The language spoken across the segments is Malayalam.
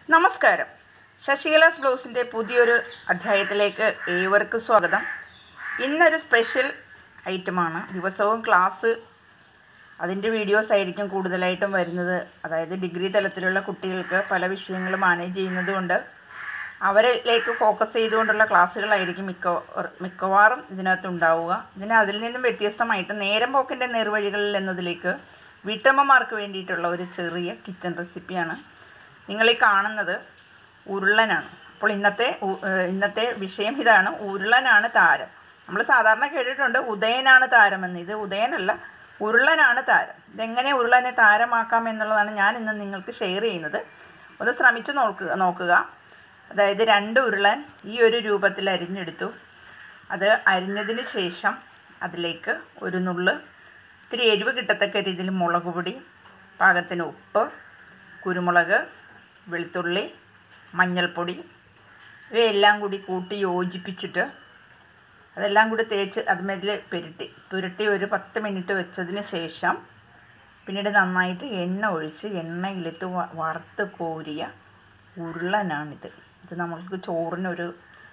നമസ്കാരം ശശികലാസ് ബ്ലൗസിൻ്റെ പുതിയൊരു അധ്യായത്തിലേക്ക് ഏവർക്കും സ്വാഗതം ഇന്നൊരു സ്പെഷ്യൽ ഐറ്റമാണ് ദിവസവും ക്ലാസ് അതിൻ്റെ വീഡിയോസ് ആയിരിക്കും കൂടുതലായിട്ടും വരുന്നത് അതായത് ഡിഗ്രി തലത്തിലുള്ള കുട്ടികൾക്ക് പല വിഷയങ്ങൾ മാനേജ് ചെയ്യുന്നതുകൊണ്ട് അവരിലേക്ക് ഫോക്കസ് ചെയ്തുകൊണ്ടുള്ള ക്ലാസ്സുകളായിരിക്കും മിക്ക മിക്കവാറും ഇതിനകത്ത് ഉണ്ടാവുക ഇതിന് അതിൽ നിന്നും വ്യത്യസ്തമായിട്ട് നേരം പോക്കിൻ്റെ നേർവഴികളിൽ എന്നതിലേക്ക് വീട്ടമ്മമാർക്ക് വേണ്ടിയിട്ടുള്ള ഒരു ചെറിയ കിച്ചൺ റെസിപ്പിയാണ് നിങ്ങൾ ഈ കാണുന്നത് ഉരുളനാണ് അപ്പോൾ ഇന്നത്തെ ഉ- ഏഹ് ഇന്നത്തെ വിഷയം ഇതാണ് ഉരുളനാണ് താരം നമ്മൾ സാധാരണ കേട്ടിട്ടുണ്ട് ഉദയനാണ് താരമെന്ന് ഇത് ഉദയനല്ല ഉരുളനാണ് താരം ഇതെങ്ങനെ ഉരുളനെ താരമാക്കാം എന്നുള്ളതാണ് ഞാൻ ഇന്ന് നിങ്ങൾക്ക് ഷെയർ ചെയ്യുന്നത് ഒന്ന് ശ്രമിച്ചു നോക്കുക നോക്കുക അതായത് രണ്ട് ഉരുളൻ ഈ ഒരു രൂപത്തിൽ അരിഞ്ഞെടുത്തു അത് അരിഞ്ഞതിന് ശേഷം അതിലേക്ക് ഒരു നുള്ള് ഇത്തിരി എരിവ് കിട്ടത്തക്ക രീതിയിൽ മുളക് പൊടി പാകത്തിന് ഉപ്പ് കുരുമുളക് വെളുത്തുള്ളി മഞ്ഞൾപ്പൊടി ഇവയെല്ലാം കൂടി കൂട്ടി യോജിപ്പിച്ചിട്ട് അതെല്ലാം കൂടി തേച്ച് അതുമേതിൽ പുരട്ടി പുരട്ടി ഒരു പത്ത് മിനിറ്റ് വെച്ചതിന് ശേഷം പിന്നീട് നന്നായിട്ട് എണ്ണ ഒഴിച്ച് എണ്ണയിലിട്ട് വ- വറുത്ത് കോരിയ ഉരുളനാണിത് ഇത് നമ്മൾക്ക് ചോറിനൊരു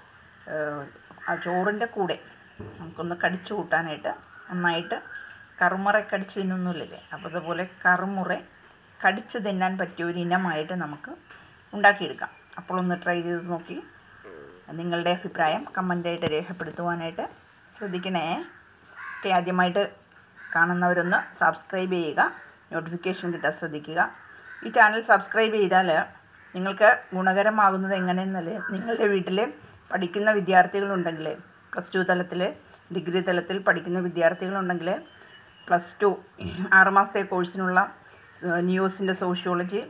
ഏഹ്, ആ ചോറിൻ്റെ കൂടെ നമുക്കൊന്ന് കടിച്ചു കൂട്ടാനായിട്ട് നന്നായിട്ട് കറുമുറ കടിച്ച് തിന്നുന്നില്ലേ അപ്പോൾ അതുപോലെ കറുമുറ കടിച്ച് തിന്നാൻ പറ്റിയ ഒരു ഇനമായിട്ട് നമുക്ക് ഉണ്ടാക്കിയെടുക്കാം അപ്പോൾ ഒന്ന് ട്രൈ ചെയ്ത് നോക്കി നിങ്ങളുടെ അഭിപ്രായം കമൻ്റായിട്ട് രേഖപ്പെടുത്തുവാനായിട്ട് ശ്രദ്ധിക്കണേ ഒക്കെ ആദ്യമായിട്ട് കാണുന്നവരൊന്ന് സബ്സ്ക്രൈബ് ചെയ്യുക നോട്ടിഫിക്കേഷൻ കിട്ടാൻ ശ്രദ്ധിക്കുക ഈ ചാനൽ സബ്സ്ക്രൈബ് ചെയ്താൽ നിങ്ങൾക്ക് ഗുണകരമാകുന്നത് എങ്ങനെയെന്നല്ലേ നിങ്ങളുടെ വീട്ടിൽ പഠിക്കുന്ന വിദ്യാർത്ഥികളുണ്ടെങ്കിൽ പ്ലസ് ടു തലത്തിൽ ഡിഗ്രി തലത്തിൽ പഠിക്കുന്ന വിദ്യാർത്ഥികളുണ്ടെങ്കിൽ പ്ലസ് ടു ആറുമാസത്തെ കോഴ്സിനുള്ള ന്യൂസിൻ്റെ സോഷ്യോളജി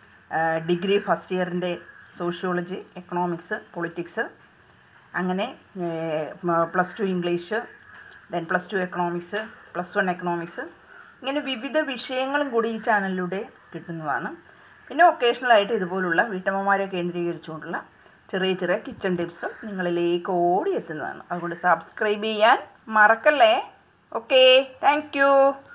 ഡിഗ്രി ഫസ്റ്റ് ഇയറിൻ്റെ സോഷ്യോളജി എക്കണോമിക്സ് പൊളിറ്റിക്സ് അങ്ങനെ plus two English then plus two economics plus one economics ഇങ്ങനെ വിവിധ വിഷയങ്ങളും കൂടി ഈ ചാനലിലൂടെ കിട്ടുന്നതാണ് പിന്നെ ഒക്കേഷണലായിട്ട് ഇതുപോലുള്ള വീട്ടമ്മമാരെ കേന്ദ്രീകരിച്ചുകൊണ്ടുള്ള ചെറിയ ചെറിയ കിച്ചൺ ടിപ്സും നിങ്ങളിലേക്ക് ഓടി എത്തുന്നതാണ് അതുകൊണ്ട് സബ്സ്ക്രൈബ് ചെയ്യാൻ മറക്കല്ലേ ഓക്കെ താങ്ക്